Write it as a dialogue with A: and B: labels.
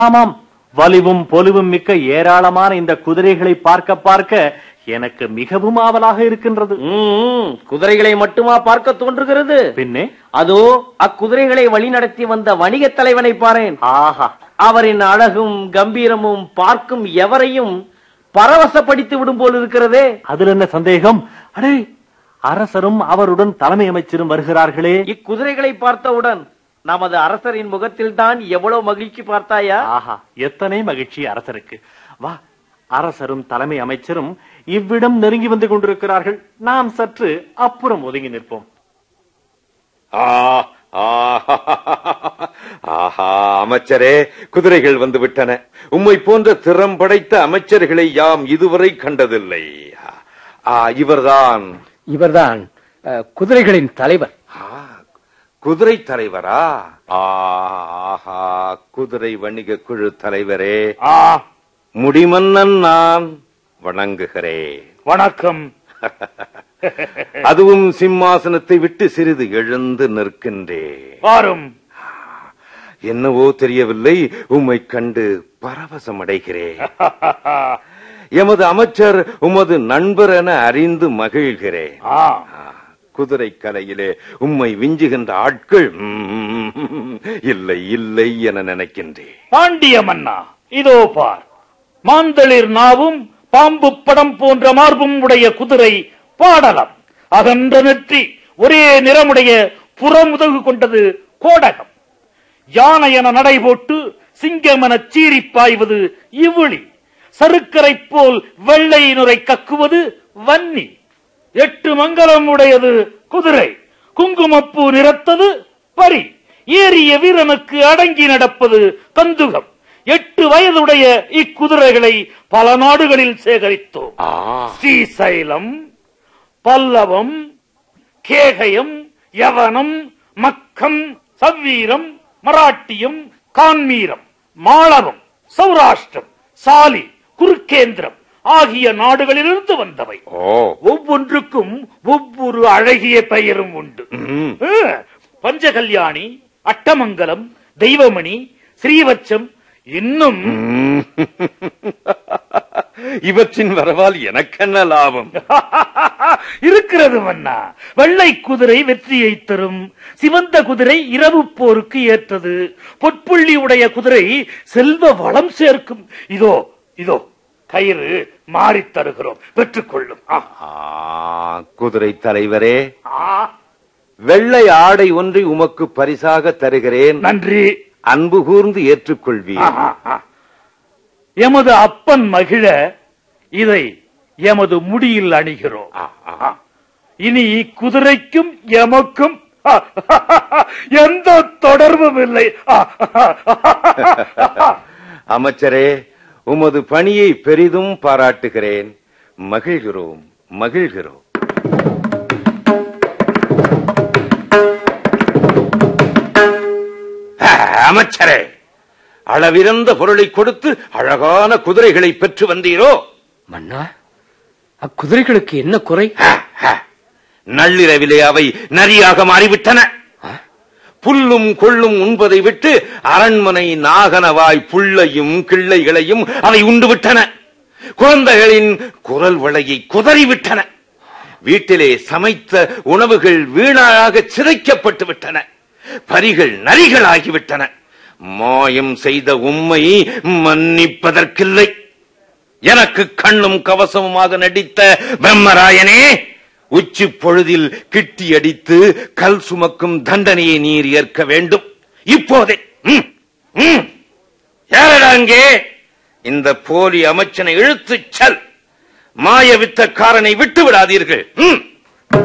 A: ஆமாம் வலிவும் பொலிவும் மிக்க ஏராளமான இந்த குதிரைகளை பார்க்க பார்க்க எனக்கு மிகவும் ஆவலாக இருக்கின்றது
B: ம், குதிரைகளை மட்டுமா பார்க்க தோன்றுகிறது
A: பின்னே
B: அதோ அக்குதிரைகளை வழிநடத்தி வந்த வணிகத் தலைவனை பாரேன்
A: ஆஹா
B: அவரின் அழகும் கம்பீரமும் பார்க்கும் எவரையும் பரவசப்படுத்தி விடும் போல் இருக்கிறதே
A: அதில் என்ன சந்தேகம் அடே அரசரும் அவருடன் தலைமை அமைச்சரும் வருகிறார்களே
B: இக்குதிரைகளை பார்த்தவுடன் நமது அரசரின் முகத்தில் தான் எவ்வளவு மகிழ்ச்சி பார்த்தாயா
A: ஆஹா எத்தனை மகிழ்ச்சி அரசருக்கு வா அரசரும் தலைமை அமைச்சரும் இவ்விடம் நெருங்கி வந்து கொண்டிருக்கிறார்கள் நாம் சற்று அப்புறம் ஒதுங்கி நிற்போம்
C: ஆ, ஆ, ஆஹா அமைச்சரே குதிரைகள் வந்து விட்டன உம்மை போன்ற திறம் படைத்த அமைச்சர்களை யாம் இதுவரை கண்டதில்லை ஆ, இவர்தான்
D: இவர்தான் அஹ், குதிரைகளின் தலைவர்
C: ஆ, குதிரை தலைவரா ஆ, ஆஹா குதிரை வணிக குழு தலைவரே
E: ஆ
C: முடிமன்னன் நான் வணங்குகிறேன்
E: வணக்கம்
C: அதுவும் சிம்மாசனத்தை விட்டு சிறிது எழுந்து நிற்கின்றேன்
E: வாரும்
C: என்னவோ தெரியவில்லை உம்மை கண்டு பரவசம் அடைகிறேன் எமது அமைச்சர் உமது நண்பர் என அறிந்து மகிழ்கிறேன்
E: ஆ
C: ஆ, குதிரை கலையிலே உம்மை விஞ்சுகின்ற ஆட்கள் ம், இல்லை இல்லை என நினைக்கின்றேன்
E: பாண்டிய மன்னா இதோ பார் மாந்தளிர் நாவும் பாம்பு படம் போன்ற மார்பும் உடைய குதிரை பாடலம் அகன்ற நெற்றி ஒரே நிறமுடைய புறமுதகு கொண்டது கோடகம் யானை என நடை போட்டு சிங்கம் என சீறிப் பாய்வது இவ்விழி சருக்கரை போல் வெள்ளை நுரை கக்குவது வன்னி எட்டு மங்கலம் உடையது குதிரை குங்குமப்பூ நிறத்தது பரி ஏறிய வீரனுக்கு அடங்கி நடப்பது கந்துகம் எட்டு வயதுடைய இக்குதிரைகளை பல நாடுகளில் சேகரித்தோம்
C: ஆ
E: ஸ்ரீசைலம் பல்லவம் கேகயம் யவனம் மக்கம் சவ்வீரம் மராட்டியம் கான்மீரம் மாளவம் சௌராஷ்டிரம் சாலி குருக்கேந்திரம் ஆகிய நாடுகளிலிருந்து வந்தவை
C: ஓ
E: ஒவ்வொன்றுக்கும் ஒவ்வொரு அழகிய பெயரும் உண்டு
C: ம்.
E: ஆ, பஞ்சகல்யாணி அட்டமங்கலம் தெய்வமணி ஸ்ரீவச்சம் இன்னும்
C: ம். இவற்றின் வரவால் எனக்கென்ன லாபம்
E: இருக்கிறது மன்னா வெள்ளை குதிரை வெற்றியை தரும் சிவந்த குதிரை இரவு போருக்கு ஏற்றது பொற்புள்ளி உடைய குதிரை செல்வ வளம் சேர்க்கும் இதோ இதோ கயிறு மாறித் தருகிறோம் பெற்றுக்கொள்ளும் ஆ,
C: ஆ, குதிரை தலைவரே
E: ஆ,
C: வெள்ளை ஆடை ஒன்றை உமக்கு பரிசாக தருகிறேன்
E: நன்றி
C: அன்பு கூர்ந்து ஏற்றுக்கொள்வீர்
E: ஆஹா, ஆ. எமது அப்பன் மகிழ இதை எமது முடியில் அணிகிறோம்
C: ஆ, ஆ.
E: ஆ. இனி குதிரைக்கும் எமக்கும் ஆ, எந்த தொடர்பும் இல்லை ஆ,
C: அமைச்சரே உமது பணியை பெரிதும் பாராட்டுகிறேன் மகிழ்கிறோம் மகிழ்கிறோம் ஆ, அமைச்சரே அளவிறந்த பொருளை கொடுத்து அழகான குதிரைகளை பெற்று வந்தீரோ
D: மன்னா அக்குதிரைகளுக்கு என்ன குறை
C: ஆ, ஆ. நள்ளிரவிலே அவை நரியாக மாறிவிட்டன புல்லும் கொள்ளும் உண்பதை விட்டு அரண்மனை நாகனவாய் புல்லையும் கிள்ளைகளையும் அவை உண்டு விட்டன குழந்தைகளின் குரல் வளையை குதறிவிட்டன வீட்டிலே சமைத்த உணவுகள் வீணாக சிதைக்கப்பட்டு விட்டன பரிகள் நரிகளாகிவிட்டன மாயம் செய்த உம்மை மன்னிப்பதற்கில்லை எனக்கு கண்ணும் கவசமுமாக நடித்த பிரம்மராயனே உச்சி பொழுதில் கிட்டி அடித்து கல் சுமக்கும் தண்டனையை நீர் ஏற்க வேண்டும் இப்போதே ம், ம். யாரடா அங்கே இந்த போலி அமைச்சனை இழுத்துச் செல் மாய வித்தக்காரனை விட்டு விடாதீர்கள் ம்